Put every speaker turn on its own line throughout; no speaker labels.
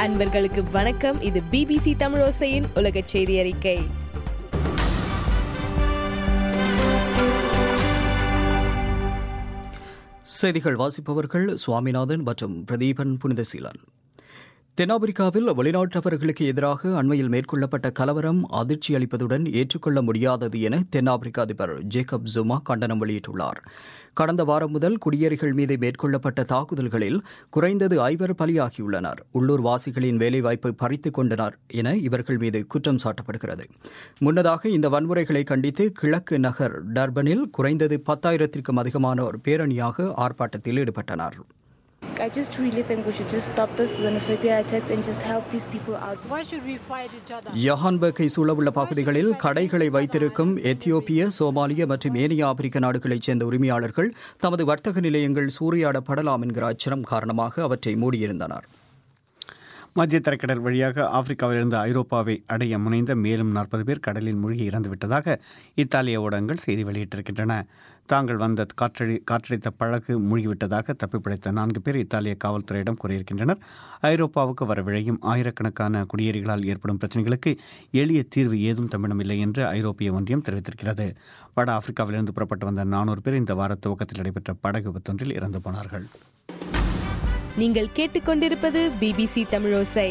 அன்பர்களுக்கு வணக்கம் இது பிபிசி தமிழோசையின் உலக செய்தி அறிக்கை
செய்திகள் வாசிப்பவர்கள் சுவாமிநாதன் மற்றும் பிரதீபன் புனிதசீலன் தென்னாப்பிரிக்காவில் வெளிநாட்டவர்களுக்கு எதிராக அண்மையில் மேற்கொள்ளப்பட்ட கலவரம் அதிர்ச்சி அளிப்பதுடன் ஏற்றுக்கொள்ள முடியாதது என தென்னாப்பிரிக்க அதிபர் ஜேக்கப் ஜுமா கண்டனம் வெளியிட்டுள்ளார் கடந்த வாரம் முதல் குடியேறிகள் மீது மேற்கொள்ளப்பட்ட தாக்குதல்களில் குறைந்தது ஐவர் பலியாகியுள்ளனர் உள்ளூர் வாசிகளின் வேலைவாய்ப்பை பறித்துக் கொண்டனர் என இவர்கள் மீது குற்றம் சாட்டப்படுகிறது முன்னதாக இந்த வன்முறைகளை கண்டித்து கிழக்கு நகர் டர்பனில் குறைந்தது பத்தாயிரத்திற்கும் அதிகமானோர் பேரணியாக ஆர்ப்பாட்டத்தில் ஈடுபட்டனர்
I just really think we should just stop this xenophobia attacks and just help these people out.
Why should we fight each other?
யஹான்பர்க்கை சூழவுள்ள பகுதிகளில் கடைகளை வைத்திருக்கும் எத்தியோப்பிய சோமாலிய மற்றும் ஏனைய ஆப்பிரிக்க நாடுகளைச் சேர்ந்த உரிமையாளர்கள் தமது வர்த்தக நிலையங்கள் சூறையாடப்படலாம் என்கிற அச்சம் காரணமாக அவற்றை மூடியிருந்தனர்
மத்திய தரைக்கடல் வழியாக ஆப்பிரிக்காவிலிருந்து ஐரோப்பாவை அடைய முனைந்த மேலும் நாற்பது பேர் கடலில் மூழ்கி இறந்துவிட்டதாக இத்தாலிய ஊடகங்கள் செய்தி வெளியிட்டிருக்கின்றன தாங்கள் வந்த காற்றடி காற்றடித்த பழகு மூழ்கிவிட்டதாக தப்பிப்பிழைத்த நான்கு பேர் இத்தாலிய காவல்துறையிடம் கூறியிருக்கின்றனர் ஐரோப்பாவுக்கு வர விழையும் ஆயிரக்கணக்கான குடியேறிகளால் ஏற்படும் பிரச்சனைகளுக்கு எளிய தீர்வு ஏதும் தமிழமில்லை என்று ஐரோப்பிய ஒன்றியம் தெரிவித்திருக்கிறது வட ஆப்பிரிக்காவிலிருந்து புறப்பட்டு வந்த நானூறு பேர் இந்த வார துவக்கத்தில் நடைபெற்ற படகு விபத்தொன்றில் இறந்து போனார்கள்
நீங்கள் கேட்டுக்கொண்டிருப்பது பிபிசி தமிழோசை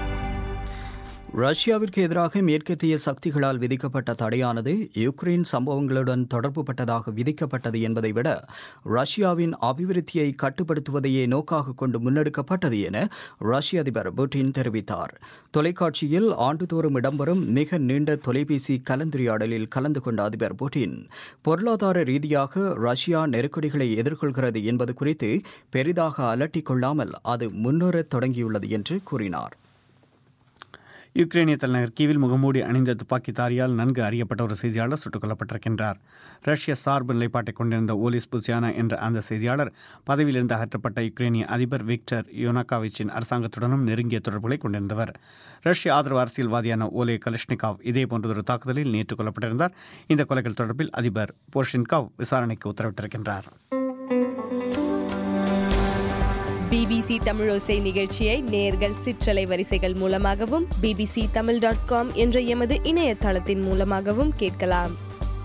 ரஷ்யாவிற்கு எதிராக மேற்கத்திய சக்திகளால் விதிக்கப்பட்ட தடையானது யுக்ரைன் சம்பவங்களுடன் தொடர்புபட்டதாக விதிக்கப்பட்டது என்பதை விட ரஷ்யாவின் அபிவிருத்தியை கட்டுப்படுத்துவதையே நோக்காக கொண்டு முன்னெடுக்கப்பட்டது என ரஷ்ய அதிபர் புட்டின் தெரிவித்தார் தொலைக்காட்சியில் ஆண்டுதோறும் இடம்பெறும் மிக நீண்ட தொலைபேசி கலந்துரையாடலில் கலந்து கொண்ட அதிபர் புட்டின் பொருளாதார ரீதியாக ரஷ்யா நெருக்கடிகளை எதிர்கொள்கிறது என்பது குறித்து பெரிதாக அலட்டிக் கொள்ளாமல் அது முன்னேறத் தொடங்கியுள்ளது என்று கூறினார்
யுக்ரைனிய தலைநகர் கீவில் முகமூடி அணிந்த துப்பாக்கிதாரியால் நன்கு அறியப்பட்ட ஒரு செய்தியாளர் சுட்டுக் கொல்லப்பட்டிருக்கின்றார் ரஷ்ய சார்பு நிலைப்பாட்டை கொண்டிருந்த ஓலிஸ் புசியானா என்ற அந்த செய்தியாளர் பதவியிலிருந்து அகற்றப்பட்ட யுக்ரைனிய அதிபர் விக்டர் யோனாகாவிச்சின் அரசாங்கத்துடனும் நெருங்கிய தொடர்புகளை கொண்டிருந்தவர் ரஷ்ய ஆதரவு அரசியல்வாதியான ஓலே கலிஷ்னிகாவ் இதே போன்றதொரு தாக்குதலில் நேற்று கொல்லப்பட்டிருந்தார் இந்த கொலைகள் தொடர்பில் அதிபர் போர்ஷின்காவ் விசாரணைக்கு உத்தரவிட்டிருக்கின்றார்
பிபிசி தமிழோசை நிகழ்ச்சியை நேர்கள் சிற்றலை வரிசைகள் மூலமாகவும் பிபிசி தமிழ் டாட் காம் என்ற எமது இணையதளத்தின் மூலமாகவும் கேட்கலாம்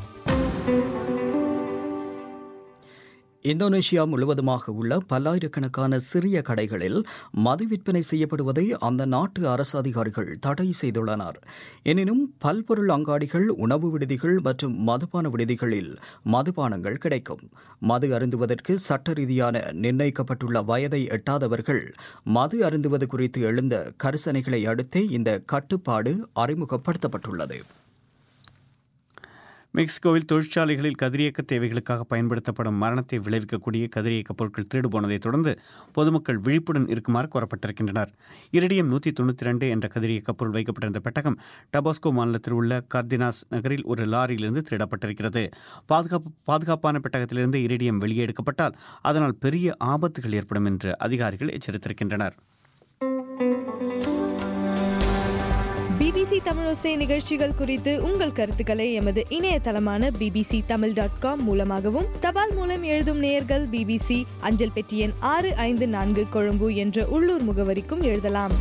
இந்தோனேஷியா முழுவதுமாக உள்ள பல்லாயிரக்கணக்கான சிறிய கடைகளில் மது விற்பனை செய்யப்படுவதை அந்த நாட்டு அரசு அதிகாரிகள் தடை செய்துள்ளனர் எனினும் பல்பொருள் அங்காடிகள் உணவு விடுதிகள் மற்றும் மதுபான விடுதிகளில் மதுபானங்கள் கிடைக்கும் மது அருந்துவதற்கு சட்ட ரீதியான நிர்ணயிக்கப்பட்டுள்ள வயதை எட்டாதவர்கள் மது அருந்துவது குறித்து எழுந்த கரிசனைகளை அடுத்தே இந்த கட்டுப்பாடு அறிமுகப்படுத்தப்பட்டுள்ளது
மெக்சிகோவில் தொழிற்சாலைகளில் கதிரியக்க தேவைகளுக்காக பயன்படுத்தப்படும் மரணத்தை விளைவிக்கக்கூடிய கதிரியக்க பொருட்கள் திருடு போனதைத் தொடர்ந்து பொதுமக்கள் விழிப்புடன் இருக்குமாறு கோரப்பட்டிருக்கின்றனர் இரடியம் நூற்றி தொண்ணூற்றி ரெண்டு என்ற கதிரியக்க பொருள் வைக்கப்பட்டிருந்த பெட்டகம் டபாஸ்கோ மாநிலத்தில் உள்ள கர்தினாஸ் நகரில் ஒரு லாரியிலிருந்து திருடப்பட்டிருக்கிறது பாதுகாப்பு பாதுகாப்பான பெட்டகத்திலிருந்து இரடியம் வெளியே எடுக்கப்பட்டால் அதனால் பெரிய ஆபத்துகள் ஏற்படும் என்று அதிகாரிகள் எச்சரித்திருக்கின்றனர்
பிபிசி தமிழோசை நிகழ்ச்சிகள் குறித்து உங்கள் கருத்துக்களை எமது இணையதளமான பிபிசி தமிழ் டாட் காம் மூலமாகவும் தபால் மூலம் எழுதும் நேயர்கள் பிபிசி அஞ்சல் பெட்டி எண் ஆறு ஐந்து நான்கு கொழும்பு என்ற உள்ளூர் முகவரிக்கும் எழுதலாம்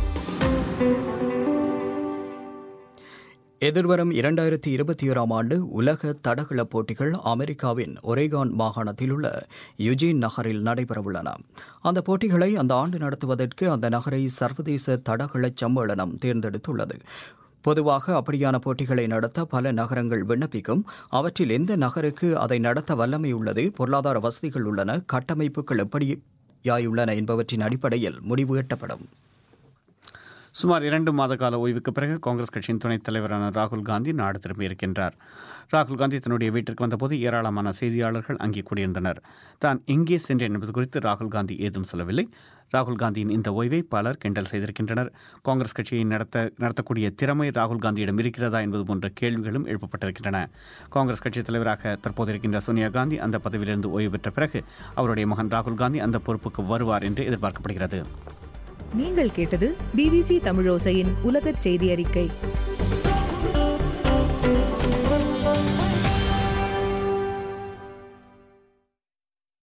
எதிர்வரும் இரண்டாயிரத்தி இருபத்தி ஓராம் ஆண்டு உலக தடகள போட்டிகள் அமெரிக்காவின் ஒரேகான் மாகாணத்தில் உள்ள யுஜின் நகரில் நடைபெறவுள்ளன அந்த போட்டிகளை அந்த ஆண்டு நடத்துவதற்கு அந்த நகரை சர்வதேச தடகள சம்மேளனம் தேர்ந்தெடுத்துள்ளது பொதுவாக அப்படியான போட்டிகளை நடத்த பல நகரங்கள் விண்ணப்பிக்கும் அவற்றில் எந்த நகருக்கு அதை நடத்த வல்லமை உள்ளது பொருளாதார வசதிகள் உள்ளன கட்டமைப்புகள் எப்படியாயுள்ளன என்பவற்றின் அடிப்படையில் முடிவு எட்டப்படும்
சுமார் இரண்டு மாத கால ஓய்வுக்கு பிறகு காங்கிரஸ் கட்சியின் துணைத் தலைவரான ராகுல் காந்தி நாடு திரும்பியிருக்கின்றார் ராகுல் காந்தி தன்னுடைய வீட்டிற்கு வந்தபோது ஏராளமான செய்தியாளர்கள் அங்கே கூடியிருந்தனர் தான் எங்கே சென்றேன் என்பது குறித்து ராகுல் காந்தி ஏதும் சொல்லவில்லை ராகுல் காந்தியின் இந்த ஓய்வை பலர் கிண்டல் செய்திருக்கின்றனர் காங்கிரஸ் கட்சியை நடத்த நடத்தக்கூடிய திறமை ராகுல் காந்தியிடம் இருக்கிறதா என்பது போன்ற கேள்விகளும் எழுப்பப்பட்டிருக்கின்றன காங்கிரஸ் கட்சி தலைவராக தற்போது இருக்கின்ற சோனியா காந்தி அந்த பதவியிலிருந்து ஓய்வு பெற்ற பிறகு அவருடைய மகன் ராகுல் காந்தி அந்த பொறுப்புக்கு வருவார் என்று எதிர்பார்க்கப்படுகிறது
நீங்கள் கேட்டது பிபிசி தமிழோசையின் உலகச் செய்தி அறிக்கை